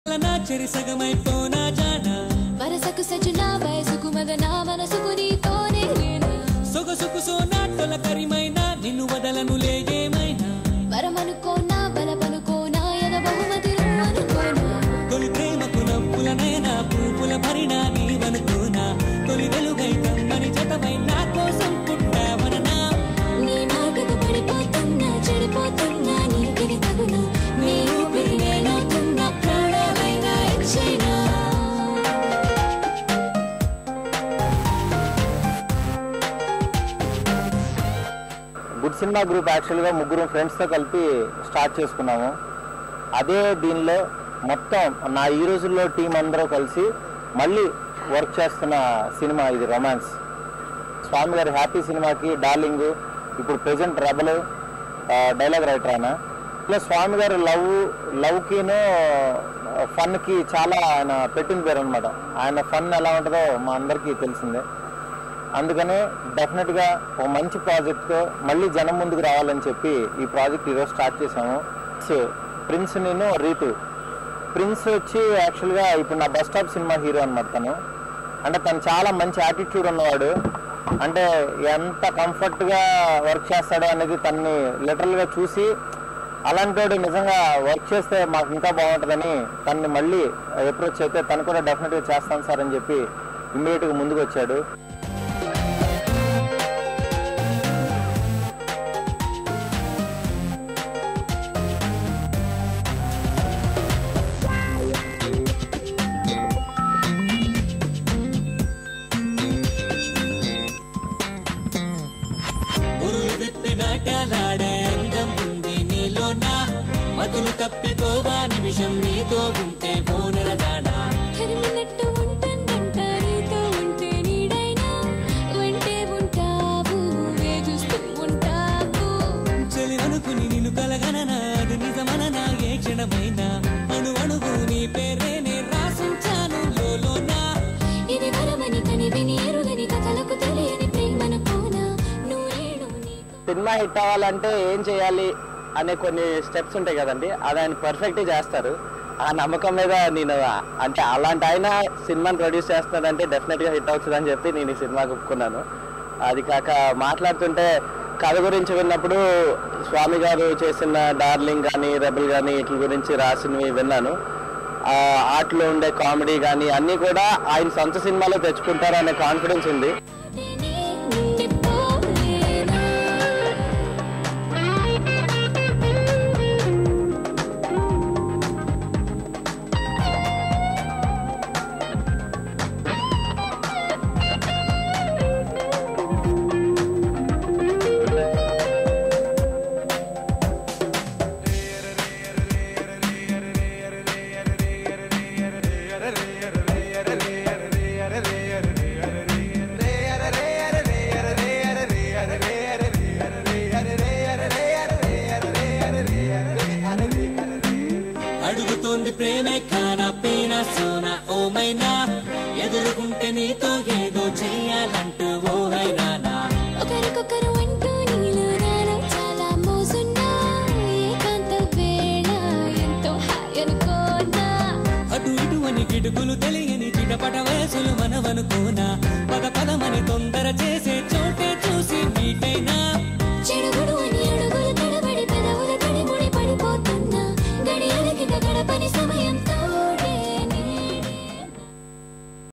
నా చెరి సగమైపోనా జానా వరసకు సజునా వయసుకు మగనా మనసుకు నీతోనే లేనా సొగసుకు సోనా తొలకరిమైనా నిన్ను వదలను లేగేమైనా వరమనుకోనా బలపనుకోనా ఎద బహుమతి అనుకోనా తొలి ప్రేమకు నవ్వులనైనా పూపుల భరినా నీవనుకోనా తొలి వెలుగై కమ్మని జతమై నా కోసం పుట్టావననా నీ మాటకు పడిపోతున్నా చెడిపోతున్నా నీకిది తగునా నీ ఊపిరి నేనవుతున్నా ప్రాణాలైనా ఇచ్చేనా గుడ్ సినిమా గ్రూప్ యాక్చువల్గా ముగ్గురు ఫ్రెండ్స్తో కలిపి స్టార్ట్ చేసుకున్నాము అదే దీనిలో మొత్తం నా ఈ రోజుల్లో టీం అందరూ కలిసి మళ్ళీ వర్క్ చేస్తున్న సినిమా ఇది రొమాన్స్ స్వామి గారి హ్యాపీ సినిమాకి డార్లింగ్ ఇప్పుడు ప్రెజెంట్ రెబల్ డైలాగ్ రైటర్ ఆయన ప్లస్ స్వామి గారు లవ్ లవ్కిను ఫన్కి చాలా ఆయన పెట్టిన పేరు అనమాట ఆయన ఫన్ ఎలా ఉంటుందో మా అందరికీ తెలిసిందే అందుకనే డెఫినెట్గా ఒక మంచి ప్రాజెక్ట్తో మళ్ళీ జనం ముందుకు రావాలని చెప్పి ఈ ప్రాజెక్ట్ ఈరోజు స్టార్ట్ చేసాము సో ప్రిన్స్ నేను రీతు ప్రిన్స్ వచ్చి యాక్చువల్గా ఇప్పుడు నా బస్ స్టాప్ సినిమా హీరో అనమాట తను అంటే తను చాలా మంచి యాటిట్యూడ్ ఉన్నవాడు అంటే ఎంత కంఫర్ట్గా వర్క్ చేస్తాడో అనేది తన్ని లిటరల్గా చూసి అలాంటి నిజంగా వర్క్ చేస్తే మాకు ఇంకా బాగుంటుందని తన్ని మళ్ళీ అప్రోచ్ అయితే తను కూడా డెఫినెట్గా చేస్తాను సార్ అని చెప్పి ఇమ్మీడియట్గా ముందుకు వచ్చాడు ఉరులు విప్పి నాట్యాలాడే అందం ఉంది నీలోనా మధులు తప్పిపోవా నిమిషం నీతో ఉంటే బోనరదానా తరిమినట్టు ఉంటుందంట నీతో ఉంటే నీడైనా వెంటే ఉంటావు వేధిస్తూ ఉంటావు చెలి అనుకుని నిన్ను కలగననా అది నిజమననా ఏ క్షణమైనా అణు అణువు నీ పేరేనే రాసుంచాను లోలోనా ఇది వరమని కని విని ఎరుగని కథలకు తెలియని ప్రేమను కోనా నూరేడు నీతో సినిమా హిట్ అవ్వాలంటే ఏం చేయాలి అనే కొన్ని స్టెప్స్ ఉంటాయి కదండి అది ఆయన పర్ఫెక్ట్ చేస్తారు ఆ నమ్మకం మీద నేను అంటే అలాంటి ఆయన సినిమాని ప్రొడ్యూస్ చేస్తున్నాడంటే డెఫినెట్గా హిట్ అవుతుందని చెప్పి నేను ఈ సినిమాకి ఒప్పుకున్నాను అది కాక మాట్లాడుతుంటే కథ గురించి విన్నప్పుడు స్వామి గారు చేసిన డార్లింగ్ కానీ రెబల్ కానీ వీటి గురించి రాసినవి విన్నాను ఆ ఆర్ట్లో ఉండే కామెడీ కానీ అన్నీ కూడా ఆయన సొంత సినిమాలో తెచ్చుకుంటారు అనే కాన్ఫిడెన్స్ ఉంది నేనే ఉండిపోలేనా అడుగుతోంది ప్రేమే కానా పేనా సోనా ఓమైనా ఎదురుకుంటే నీతో ఏదో చెయ్యాలంటూ ఓహైనా ఒకరికొకరు అంటూ నీలో నాలో చాలా మోసున్నా ఏకాంత వేళ ఎంతో హాయ్ అనుకోనా అటు ఇటు అని కిటుకులు తెలియని చిటపట వయసులు మనవనుకోనా పద పదమని తొందర చేసే చోటే